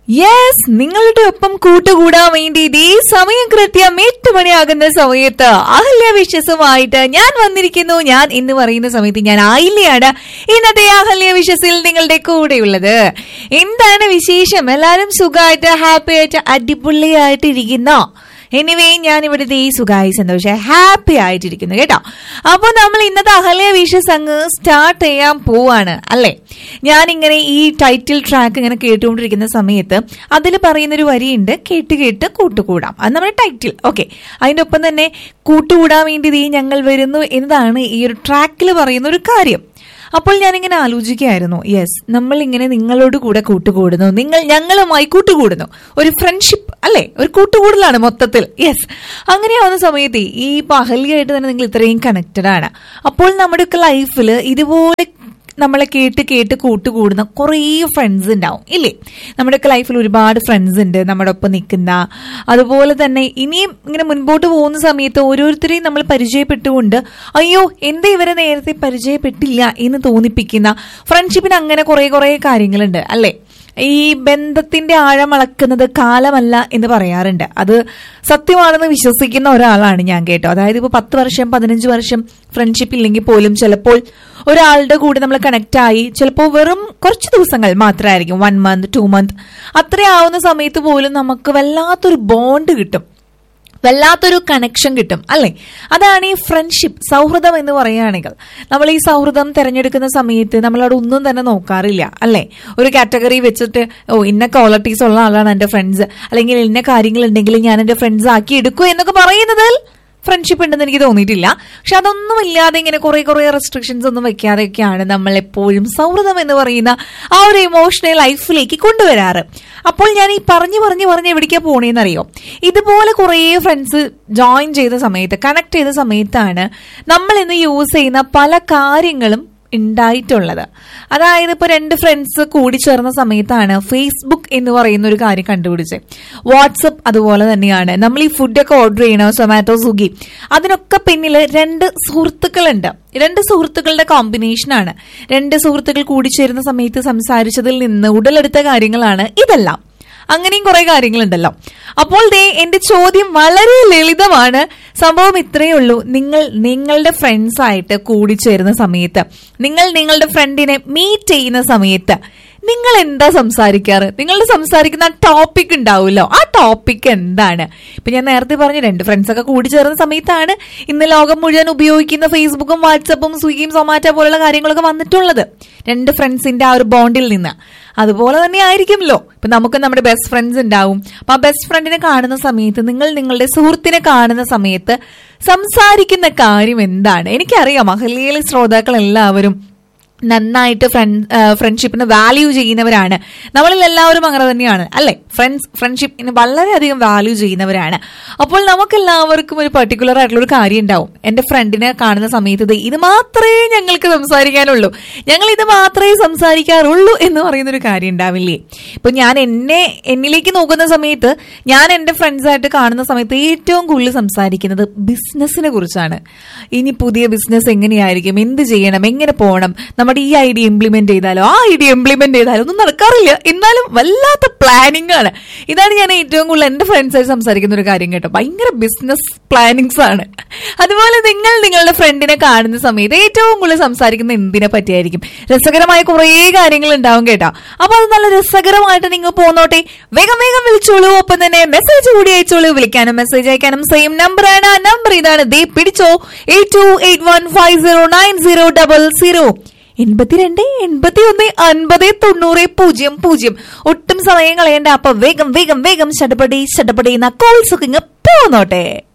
yes നിങ്ങളുടെ ഒപ്പം കൂട്ടുകൂടാൻ വേണ്ടി ഇതേ സമയം കൃത്യം എട്ട് മണിയാകുന്ന സമയത്ത് അഹല്യ വിശ്വസുമായിട്ട് ഞാൻ വന്നിരിക്കുന്നു ഞാൻ ഇന്ന് പറയുന്ന സമയത്ത് ഞാൻ ആയില്ലയാണ് ഇന്നത്തെ അഹല്യ വിശ്വസിൽ നിങ്ങളുടെ കൂടെയുള്ളത് എന്താണ് വിശേഷം എല്ലാവരും സുഖമായിട്ട് ഹാപ്പി ആയിട്ട് അടിപൊളിയായിട്ട് ഇരിക്കുന്നോ എനിവേ ഞാൻ ഇവിടുത്തെ ഈ സുഖമായി സന്തോഷം ഹാപ്പി ആയിട്ടിരിക്കുന്നു കേട്ടോ അപ്പോൾ നമ്മൾ ഇന്നത്തെ അഹല്യ വിഷസ് അങ്ങ് സ്റ്റാർട്ട് ചെയ്യാൻ പോവാണ് അല്ലേ ഞാൻ ഇങ്ങനെ ഈ ടൈറ്റിൽ ട്രാക്ക് ഇങ്ങനെ കേട്ടുകൊണ്ടിരിക്കുന്ന സമയത്ത് അതിൽ പറയുന്നൊരു വരിയുണ്ട് കേട്ട് കേട്ട് കൂട്ടുകൂടാം അത് നമ്മുടെ ടൈറ്റിൽ ഓക്കെ അതിൻ്റെ ഒപ്പം തന്നെ കൂട്ടുകൂടാൻ വേണ്ടി ദേ ഞങ്ങൾ വരുന്നു എന്നതാണ് ഈ ഒരു ട്രാക്കിൽ പറയുന്ന ഒരു കാര്യം അപ്പോൾ ഞാനിങ്ങനെ ആലോചിക്കുകയായിരുന്നു യെസ് നമ്മൾ ഇങ്ങനെ നിങ്ങളോട് കൂടെ കൂട്ടുകൂടുന്നു നിങ്ങൾ ഞങ്ങളുമായി കൂട്ടുകൂടുന്നു ഒരു ഫ്രണ്ട്ഷിപ്പ് അല്ലെ ഒരു കൂട്ടുകൂടലാണ് മൊത്തത്തിൽ യെസ് അങ്ങനെയാവുന്ന സമയത്ത് ഈ പഹലിയായിട്ട് തന്നെ നിങ്ങൾ ഇത്രയും കണക്റ്റഡ് ആണ് അപ്പോൾ നമ്മുടെയൊക്കെ ലൈഫിൽ ഇതുപോലെ നമ്മളെ കേട്ട് കേട്ട് കൂട്ടുകൂടുന്ന കുറേ ഫ്രണ്ട്സ് ഉണ്ടാവും ഇല്ലേ നമ്മുടെയൊക്കെ ലൈഫിൽ ഒരുപാട് ഫ്രണ്ട്സ് ഉണ്ട് നമ്മുടെ ഒപ്പം നിൽക്കുന്ന അതുപോലെ തന്നെ ഇനിയും ഇങ്ങനെ മുൻപോട്ട് പോകുന്ന സമയത്ത് ഓരോരുത്തരെയും നമ്മൾ പരിചയപ്പെട്ടുകൊണ്ട് അയ്യോ എന്താ ഇവരെ നേരത്തെ പരിചയപ്പെട്ടില്ല എന്ന് തോന്നിപ്പിക്കുന്ന ഫ്രണ്ട്ഷിപ്പിന് അങ്ങനെ കുറേ കുറേ കാര്യങ്ങളുണ്ട് അല്ലേ ഈ ബന്ധത്തിന്റെ ആഴം അളക്കുന്നത് കാലമല്ല എന്ന് പറയാറുണ്ട് അത് സത്യമാണെന്ന് വിശ്വസിക്കുന്ന ഒരാളാണ് ഞാൻ കേട്ടോ അതായത് ഇപ്പോൾ പത്ത് വർഷം പതിനഞ്ച് വർഷം ഫ്രണ്ട്ഷിപ്പ് ഇല്ലെങ്കിൽ പോലും ചിലപ്പോൾ ഒരാളുടെ കൂടെ നമ്മൾ കണക്ട് ആയി ചിലപ്പോൾ വെറും കുറച്ച് ദിവസങ്ങൾ മാത്രമായിരിക്കും വൺ മന്ത് ടു മന്ത് അത്രയാവുന്ന സമയത്ത് പോലും നമുക്ക് വല്ലാത്തൊരു ബോണ്ട് കിട്ടും വല്ലാത്തൊരു കണക്ഷൻ കിട്ടും അല്ലേ അതാണ് ഈ ഫ്രണ്ട്ഷിപ്പ് സൗഹൃദം എന്ന് പറയുകയാണെങ്കിൽ നമ്മൾ ഈ സൗഹൃദം തിരഞ്ഞെടുക്കുന്ന സമയത്ത് നമ്മളവിടെ ഒന്നും തന്നെ നോക്കാറില്ല അല്ലേ ഒരു കാറ്റഗറി വെച്ചിട്ട് ഓ ഇന്ന ക്വാളിറ്റീസ് ഉള്ള ആളാണ് എൻ്റെ ഫ്രണ്ട്സ് അല്ലെങ്കിൽ ഇന്ന കാര്യങ്ങൾ ഉണ്ടെങ്കിൽ ഞാൻ എൻ്റെ ഫ്രണ്ട്സ് ആക്കി എടുക്കൂ എന്നൊക്കെ പറയുന്നതിൽ ഫ്രണ്ട്ഷിപ്പ് ഉണ്ടെന്ന് എനിക്ക് തോന്നിയിട്ടില്ല പക്ഷെ അതൊന്നും ഇല്ലാതെ ഇങ്ങനെ കുറെ കുറെ റെസ്ട്രിക്ഷൻസ് ഒന്നും വെക്കാതെയൊക്കെയാണ് നമ്മൾ എപ്പോഴും സൗഹൃദം എന്ന് പറയുന്ന ആ ഒരു ഇമോഷണൽ ലൈഫിലേക്ക് കൊണ്ടുവരാറ് അപ്പോൾ ഞാൻ ഈ പറഞ്ഞു പറഞ്ഞു പറഞ്ഞ് എവിടേക്കാ പോണേന്നറിയോ ഇതുപോലെ കുറേ ഫ്രണ്ട്സ് ജോയിൻ ചെയ്ത സമയത്ത് കണക്ട് ചെയ്ത സമയത്താണ് നമ്മൾ ഇന്ന് യൂസ് ചെയ്യുന്ന പല കാര്യങ്ങളും ഉണ്ടായിട്ടുള്ളത് അതായത് ഇപ്പോൾ രണ്ട് ഫ്രണ്ട്സ് കൂടി ചേർന്ന സമയത്താണ് ഫേസ്ബുക്ക് എന്ന് പറയുന്ന ഒരു കാര്യം കണ്ടുപിടിച്ചത് വാട്സപ്പ് അതുപോലെ തന്നെയാണ് നമ്മൾ ഈ ഫുഡൊക്കെ ഓർഡർ ചെയ്യണോ സൊമാറ്റോ സ്വിഗ്ഗി അതിനൊക്കെ പിന്നിൽ രണ്ട് സുഹൃത്തുക്കളുണ്ട് രണ്ട് സുഹൃത്തുക്കളുടെ കോമ്പിനേഷനാണ് രണ്ട് സുഹൃത്തുക്കൾ കൂടിച്ചേരുന്ന സമയത്ത് സംസാരിച്ചതിൽ നിന്ന് ഉടലെടുത്ത കാര്യങ്ങളാണ് ഇതെല്ലാം അങ്ങനെയും കുറെ കാര്യങ്ങളുണ്ടല്ലോ അപ്പോൾ ദേ എന്റെ ചോദ്യം വളരെ ലളിതമാണ് സംഭവം ഇത്രയേ ഉള്ളൂ നിങ്ങൾ നിങ്ങളുടെ ഫ്രണ്ട്സ് ആയിട്ട് കൂടിച്ചേരുന്ന സമയത്ത് നിങ്ങൾ നിങ്ങളുടെ ഫ്രണ്ടിനെ മീറ്റ് ചെയ്യുന്ന സമയത്ത് നിങ്ങൾ എന്താ സംസാരിക്കാറ് നിങ്ങളുടെ സംസാരിക്കുന്ന ടോപ്പിക് ഉണ്ടാവുമല്ലോ ആ ടോപ്പിക് എന്താണ് ഇപ്പൊ ഞാൻ നേരത്തെ പറഞ്ഞു രണ്ട് ഫ്രണ്ട്സ് ഒക്കെ കൂടി ചേർന്ന സമയത്താണ് ഇന്ന് ലോകം മുഴുവൻ ഉപയോഗിക്കുന്ന ഫേസ്ബുക്കും വാട്സപ്പും സ്വിഗ്ഗിയും സൊമാറ്റോ പോലുള്ള കാര്യങ്ങളൊക്കെ വന്നിട്ടുള്ളത് രണ്ട് ഫ്രണ്ട്സിന്റെ ആ ഒരു ബോണ്ടിൽ നിന്ന് അതുപോലെ തന്നെ ആയിരിക്കുമല്ലോ ഇപ്പൊ നമുക്ക് നമ്മുടെ ബെസ്റ്റ് ഫ്രണ്ട്സ് ഉണ്ടാവും അപ്പൊ ആ ബെസ്റ്റ് ഫ്രണ്ടിനെ കാണുന്ന സമയത്ത് നിങ്ങൾ നിങ്ങളുടെ സുഹൃത്തിനെ കാണുന്ന സമയത്ത് സംസാരിക്കുന്ന കാര്യം എന്താണ് എനിക്കറിയാം അഹല്യയിലെ ശ്രോതാക്കൾ എല്ലാവരും നന്നായിട്ട് ഫ്രണ്ട് ഫ്രണ്ട്ഷിപ്പിന് വാല്യൂ ചെയ്യുന്നവരാണ് നമ്മളിൽ എല്ലാവരും അങ്ങനെ തന്നെയാണ് അല്ലെ ഫ്രണ്ട്സ് ഫ്രണ്ട്ഷിപ്പിന് വളരെയധികം വാല്യൂ ചെയ്യുന്നവരാണ് അപ്പോൾ നമുക്കെല്ലാവർക്കും ഒരു പെർട്ടിക്കുലർ ആയിട്ടുള്ള ഒരു കാര്യം ഉണ്ടാവും എന്റെ ഫ്രണ്ടിനെ കാണുന്ന സമയത്ത് ദേ ഇത് മാത്രമേ ഞങ്ങൾക്ക് സംസാരിക്കാനുള്ളൂ ഞങ്ങൾ ഇത് മാത്രമേ സംസാരിക്കാറുള്ളൂ എന്ന് പറയുന്ന ഒരു കാര്യം ഉണ്ടാവില്ലേ ഇപ്പൊ ഞാൻ എന്നെ എന്നിലേക്ക് നോക്കുന്ന സമയത്ത് ഞാൻ എന്റെ ഫ്രണ്ട്സായിട്ട് കാണുന്ന സമയത്ത് ഏറ്റവും കൂടുതൽ സംസാരിക്കുന്നത് ബിസിനസ്സിനെ കുറിച്ചാണ് ഇനി പുതിയ ബിസിനസ് എങ്ങനെയായിരിക്കും എന്ത് ചെയ്യണം എങ്ങനെ പോകണം നമ്മുടെ ഈ ഐഡിയ ഇംപ്ലിമെന്റ് ചെയ്താലോ ആ ഐഡിയ ഇംപ്ലിമെന്റ് ചെയ്താലോ ഒന്നും നടക്കാറില്ല എന്നാലും വല്ലാത്ത പ്ലാനിങ് ആണ് ഇതാണ് ഞാൻ ഏറ്റവും കൂടുതൽ എന്റെ ഫ്രണ്ട്സായിട്ട് സംസാരിക്കുന്ന ഒരു കാര്യം കേട്ടോ ഭയങ്കര ബിസിനസ് പ്ലാനിങ്സ് ആണ് അതുപോലെ നിങ്ങൾ നിങ്ങളുടെ ഫ്രണ്ടിനെ കാണുന്ന സമയത്ത് ഏറ്റവും കൂടുതൽ സംസാരിക്കുന്ന എന്തിനെ പറ്റിയായിരിക്കും രസകരമായ കുറേ കാര്യങ്ങൾ ഉണ്ടാവും കേട്ടോ അപ്പൊ അത് നല്ല രസകരമായിട്ട് നിങ്ങൾ പോന്നോട്ടെ വേഗം വേഗം വിളിച്ചോളൂ ഒപ്പം തന്നെ മെസ്സേജ് കൂടി അയച്ചോളൂ വിളിക്കാനും മെസ്സേജ് അയക്കാനും സെയിം നമ്പർ ആണ് ആ നമ്പർ ഇതാണ് ദേ പിടിച്ചോ eight two eight one five zero nine zero double zero എൺപത്തിരണ്ട് എൺപത്തി ഒന്ന് അൻപത് തൊണ്ണൂറ് പൂജ്യം പൂജ്യം ഒട്ടും സമയം കളയണ്ട അപ്പൊ വേഗം വേഗം വേഗം ചടപടി ചടപടി കോൾസ് ഒക്കെ ഇങ്ങ് പോന്നോട്ടെ